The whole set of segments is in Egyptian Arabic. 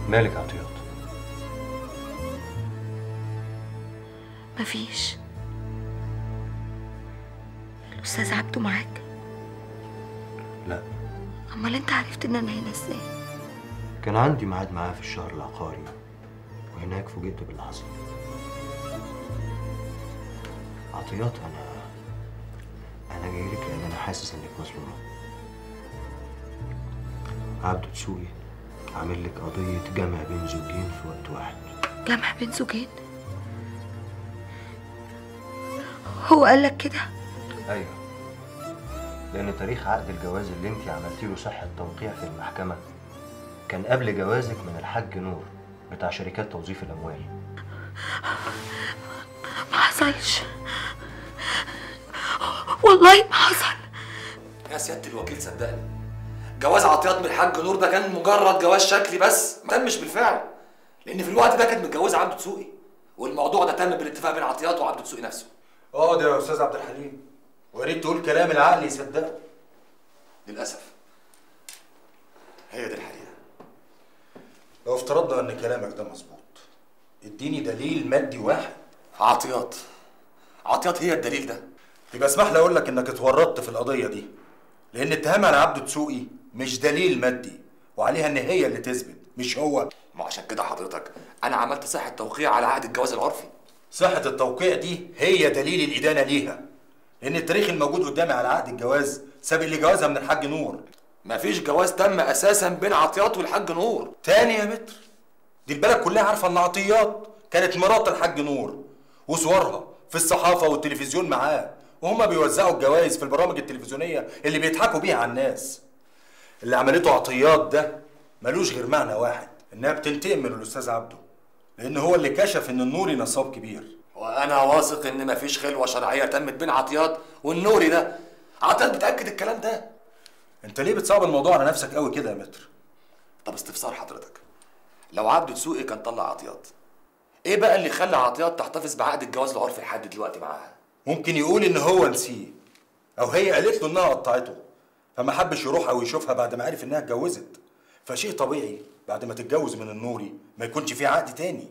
مالك عطيات مفيش الأستاذ عبده معاك لا أمال أنت عرفت إن أنا هنا إزاي؟ كان عندي ميعاد معاه في الشهر العقاري وهناك فوجئت باللي حصل عطيات انا انا جاي لك لان انا حاسس انك مظلومه عبده دسوقي عامل لك قضيه جمع بين زوجين في وقت واحد جمع بين زوجين هو قال لك كده ايوه لان تاريخ عقد الجواز اللي انت عملتي له صحه توقيع في المحكمه كان قبل جوازك من الحاج نور بتاع شركات توظيف الاموال ما حصلش والله ما حصل يا سياده الوكيل صدقني جواز عطيات من الحاج نور ده كان مجرد جواز شكلي بس ما تمش بالفعل لان في الوقت ده كانت متجوزه عبده دسوقي والموضوع ده تم بالاتفاق بين عطيات وعبده دسوقي نفسه اقعد يا استاذ عبد الحليم ويا ريت تقول كلام العقل يصدقه للاسف هي دي الحقيقه لو افترضنا ان كلامك ده مظبوط اديني دليل مادي واحد عطيات عطيات هي الدليل ده يبقى اسمح لي اقول لك انك اتورطت في القضيه دي لان اتهام على عبده دسوقي مش دليل مادي وعليها ان هي اللي تثبت مش هو ما عشان كده حضرتك انا عملت صحه توقيع على عقد الجواز العرفي صحه التوقيع دي هي دليل الادانه ليها لان التاريخ الموجود قدامي على عقد الجواز سابق لجوازها من الحاج نور مفيش جواز تم اساسا بين عطيات والحاج نور تاني يا متر دي البلد كلها عارفه ان عطيات كانت مرات الحاج نور وصورها في الصحافه والتلفزيون معاه وهما بيوزعوا الجوائز في البرامج التلفزيونيه اللي بيضحكوا بيها على الناس اللي عملته عطيات ده ملوش غير معنى واحد انها بتنتقم من الاستاذ عبده لان هو اللي كشف ان النوري نصاب كبير وانا واثق ان مفيش خلوه شرعيه تمت بين عطيات والنوري ده عطيات بتاكد الكلام ده انت ليه بتصعب الموضوع على نفسك قوي كده يا متر طب استفسار حضرتك لو عبده دسوقي كان طلع عطيات ايه بقى اللي خلى عطيات تحتفظ بعقد الجواز العرفي لحد دلوقتي معاها ممكن يقول ان هو نسيه او هي قالت له انها قطعته فما حبش يروح او يشوفها بعد ما عرف انها اتجوزت فشيء طبيعي بعد ما تتجوز من النوري ما يكونش في عقد تاني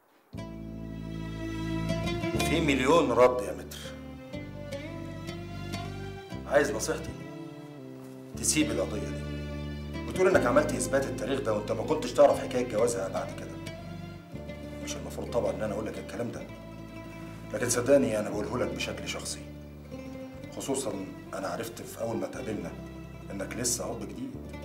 وفي مليون رد يا متر عايز نصيحتي تسيب القضيه دي وتقول انك عملت اثبات التاريخ ده وانت ما كنتش تعرف حكايه جوازها بعد كده مش المفروض طبعا ان انا اقول لك الكلام ده لكن صدقني انا بقوله لك بشكل شخصي خصوصا انا عرفت في اول ما اتقابلنا انك لسه اب جديد